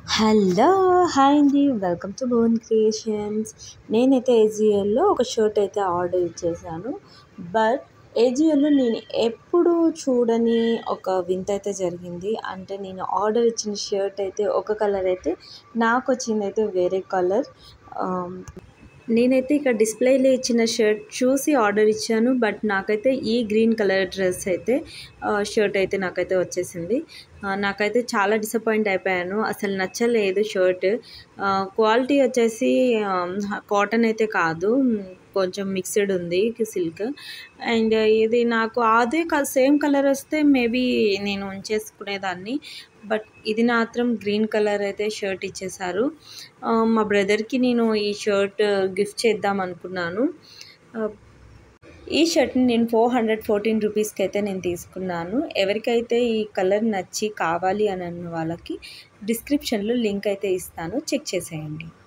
hello hi అండి welcome to bone creations నేనైతే ఏజియోలో ఒక షర్ట్ అయితే ఆర్డర్ ఇచ్చేసాను బట్ ఏజియోలో నేను ఎప్పుడు చూడని ఒక వింత అయితే జరిగింది అంటే నేను ఆర్డర్ ఇచ్చిన షర్ట్ అయితే ఒక కలర్ అయితే నాకు వచ్చింది అయితే వేరే కలర్ నేనైతే ఇక్కడ డిస్ప్లేలో ఇచ్చిన షర్ట్ చూసి ఆర్డర్ ఇచ్చాను బట్ నాకైతే ఈ గ్రీన్ కలర్ డ్రెస్ అయితే షర్ట్ అయితే నాకైతే వచ్చేసింది నాకైతే చాలా డిసప్పాయింట్ అయిపోయాను అసలు నచ్చలేదు షర్ట్ క్వాలిటీ వచ్చేసి కాటన్ అయితే కాదు కొంచెం మిక్స్డ్ ఉంది సిల్క్ అండ్ ఇది నాకు అదే సేమ్ కలర్ వస్తే మేబీ నేను ఉంచేసుకునేదాన్ని బట్ ఇది మాత్రం గ్రీన్ కలర్ అయితే షర్ట్ ఇచ్చేసారు మా బ్రదర్కి నేను ఈ షర్ట్ గిఫ్ట్ చేద్దాం అనుకున్నాను ఈ షర్ట్ని నేను ఫోర్ హండ్రెడ్ ఫోర్టీన్ రూపీస్కి అయితే నేను తీసుకున్నాను ఎవరికైతే ఈ కలర్ నచ్చి కావాలి అని అన్న వాళ్ళకి డిస్క్రిప్షన్లో లింక్ అయితే ఇస్తాను చెక్ చేసేయండి